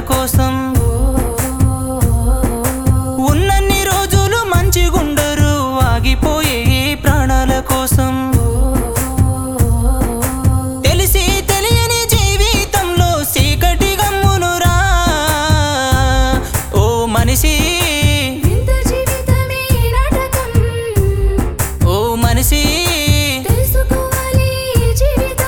కోసం ఉన్నన్ని రోజులు మంచిగుండరు ఆగిపోయే ఈ ప్రాణాల కోసం తెలిసి తెలియని జీవితంలో చీకటి గమ్మునురా ఓ మనిషి వింత జీవితమే నాటకం ఓ మనిషి తెలుసుకోవాలి ఈ జీవితం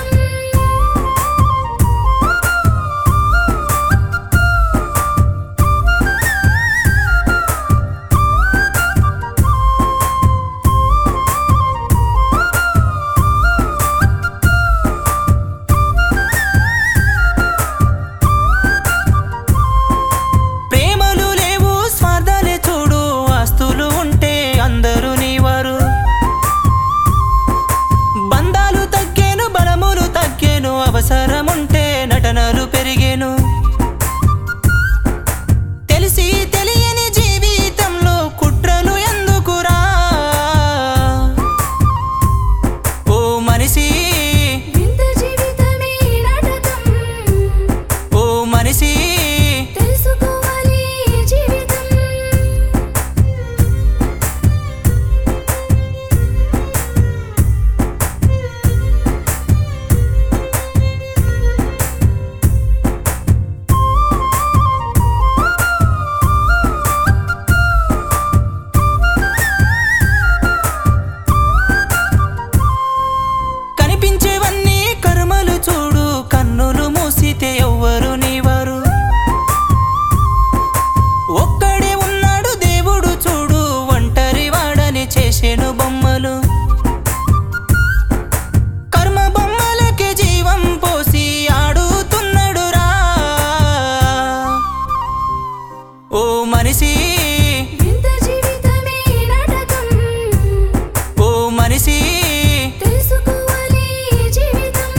ప్రేమలు లేవు స్వార్థాలే చూడు ఆస్తులు ఉంటే అందరూ నీవారు బంధాలు తగ్గేను బలములు తగ్గేను అవసరముంటే నటనలు పెరిగేను తెలిసి తెలియని జీవితంలో కుట్రలు ఎందుకురా ఓ మనిషి వింత జీవితమే నాటకం ఓ మనిషి తెలుసుకోవాలి ఈ జీవితం కనిపించేవన్నీ కర్మలు చూడు కన్నులు మూసితే ఎవ్వరు నీవారు ఒక్కడే ఉన్నాడు దేవుడు చూడు ఒంటరి వాడని చేసేను బొమ్మలు కర్మ బొమ్మలకి జీవం పోసి ఆడుతున్నాడు రా ఓ మనిషి వింత జీవితమే నాటకం ఓ మనిషి తెలుసుకోవాలి ఈ జీవితం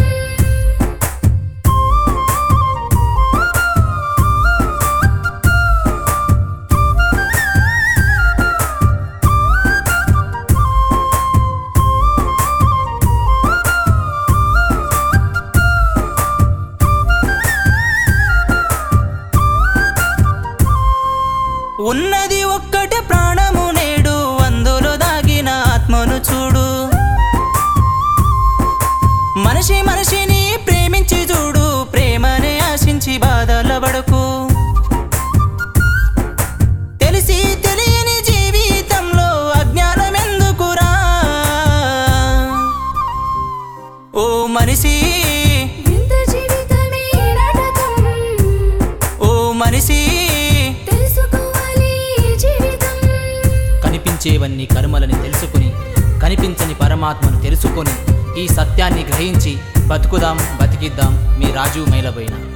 ఉన్నది ఒక్కటే ప్రాణము నేడు అందులో దాగిన ఆత్మను చూడు మనిషి మనిషిని ప్రేమించి చూడు ప్రేమనే ఆశించి బాధల పడకు తెలిసి తెలియని జీవితంలో అజ్ఞానం ఎందుకురా ఓ మనిషి వింత జీవితమే నాటకం ఓ మనిషి తెలుసుకోవాలి ఈ జీవితం కనిపించేవన్నీ కర్మలని తెలుసుకుని కనిపించని పరమాత్మను తెలుసుకొని ఈ సత్యాన్ని గ్రహించి బతుకుదాం బతికిద్దాం మీ రాజు మైలబోయిన